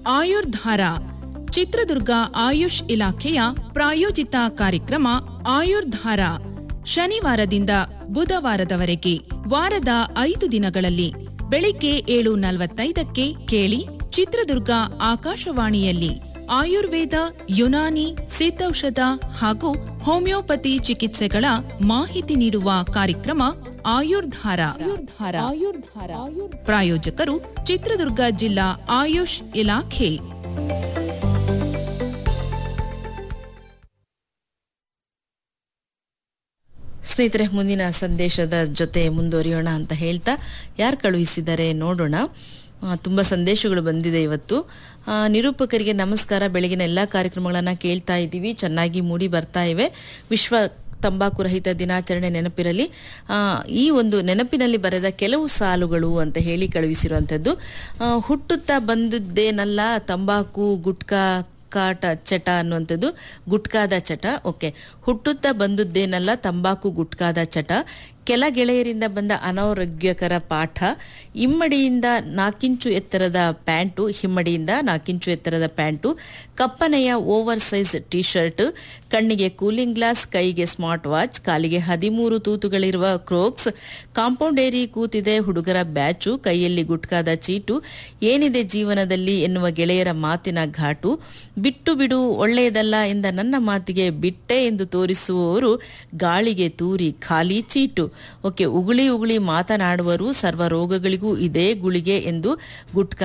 ಆಯುರ್ಧಾರ ಚಿತ್ರದುರ್ಗ ಆಯುಷ್ ಇಲಾಖೆಯ ಪ್ರಾಯೋಜಿತ ಕಾರ್ಯಕ್ರಮ ಆಯುರ್ಧಾರ ಶನಿವಾರದಿಂದ ಬುಧವಾರದವರೆಗೆ ವಾರದ ಐದು ದಿನಗಳಲ್ಲಿ ಬೆಳಿಗ್ಗೆ ಏಳು ನಲವತ್ತೈದಕ್ಕೆ ಕೇಳಿ ಚಿತ್ರದುರ್ಗ ಆಕಾಶವಾಣಿಯಲ್ಲಿ ಆಯುರ್ವೇದ ಯುನಾನಿ ಸಿದ್ಧೌಷಧ ಹಾಗೂ ಹೋಮಿಯೋಪತಿ ಚಿಕಿತ್ಸೆಗಳ ಮಾಹಿತಿ ನೀಡುವ ಕಾರ್ಯಕ್ರಮ ಆಯುರ್ಧಾರ ಆಯುರ್ಧಾರ ಆಯುರ್ಧಾರ ಪ್ರಾಯೋಜಕರು ಚಿತ್ರದುರ್ಗ ಜಿಲ್ಲಾ ಆಯುಷ್ ಇಲಾಖೆ ಸ್ನೇಹಿತರೆ ಮುಂದಿನ ಸಂದೇಶದ ಜೊತೆ ಮುಂದುವರಿಯೋಣ ಅಂತ ಹೇಳ್ತಾ ಯಾರು ಕಳುಹಿಸಿದ್ದಾರೆ ನೋಡೋಣ ಆ, ತುಂಬ ಸಂದೇಶಗಳು ಬಂದಿದೆ ಇವತ್ತು ಆ, ನಿರೂಪಕರಿಗೆ ನಮಸ್ಕಾರ ಬೆಳಗಿನ ಎಲ್ಲ ಕಾರ್ಯಕ್ರಮಗಳನ್ನು ಕೇಳ್ತಾ ಇದ್ದೀವಿ ಚೆನ್ನಾಗಿ ಮೂಡಿ ಬರ್ತಾ ಇವೆ ವಿಶ್ವ ತಂಬಾಕು ರಹಿತ ದಿನಾಚರಣೆ ನೆನಪಿರಲಿ ಆ, ಈ ಒಂದು ನೆನಪಿನಲ್ಲಿ ಬರೆದ ಕೆಲವು ಸಾಲುಗಳು ಅಂತ ಹೇಳಿ ಕಳುಹಿಸಿರುವಂಥದ್ದು ಆ, ಹುಟ್ಟುತ್ತಾ ಬಂದುದ್ದೇನಲ್ಲ ತಂಬಾಕು ಗುಟ್ಕಾ ಕಾಟ ಚಟ ಅನ್ನುವಂಥದ್ದು ಗುಟ್ಕಾದ ಚಟ ಓಕೆ ಹುಟ್ಟುತ್ತಾ ಬಂದುದ್ದೇನಲ್ಲ ತಂಬಾಕು ಗುಟ್ಕಾದ ಚಟ ಕೆಲ ಗೆಳೆಯರಿಂದ ಬಂದ ಅನಾರೋಗ್ಯಕರ ಪಾಠ ಇಮ್ಮಡಿಯಿಂದ ನಾಲ್ಕಿಂಚು ಎತ್ತರದ ಪ್ಯಾಂಟು ಹಿಮ್ಮಡಿಯಿಂದ ನಾಲ್ಕಿಂಚು ಎತ್ತರದ ಪ್ಯಾಂಟು ಕಪ್ಪನೆಯ ಓವರ್ ಸೈಜ್ ಟಿ ಶರ್ಟ್ ಕಣ್ಣಿಗೆ ಕೂಲಿಂಗ್ ಗ್ಲಾಸ್ ಕೈಗೆ ಸ್ಮಾರ್ಟ್ ವಾಚ್ ಕಾಲಿಗೆ ಹದಿಮೂರು ತೂತುಗಳಿರುವ ಕ್ರೋಕ್ಸ್ ಕಾಂಪೌಂಡ್ ಏರಿ ಕೂತಿದೆ ಹುಡುಗರ ಬ್ಯಾಚು ಕೈಯಲ್ಲಿ ಗುಟ್ಕಾದ ಚೀಟು ಏನಿದೆ ಜೀವನದಲ್ಲಿ ಎನ್ನುವ ಗೆಳೆಯರ ಮಾತಿನ ಘಾಟು ಬಿಟ್ಟು ಬಿಡು ಒಳ್ಳೆಯದಲ್ಲ ಎಂದ ನನ್ನ ಮಾತಿಗೆ ಬಿಟ್ಟೆ ಎಂದು ತೋರಿಸುವವರು ಗಾಳಿಗೆ ತೂರಿ ಖಾಲಿ ಚೀಟು ಓಕೆ ಉಗುಳಿ ಉಗುಳಿ ಮಾತನಾಡುವರು ಸರ್ವ ರೋಗಗಳಿಗೂ ಇದೇ ಗುಳಿಗೆ ಎಂದು ಗುಟ್ಕಾ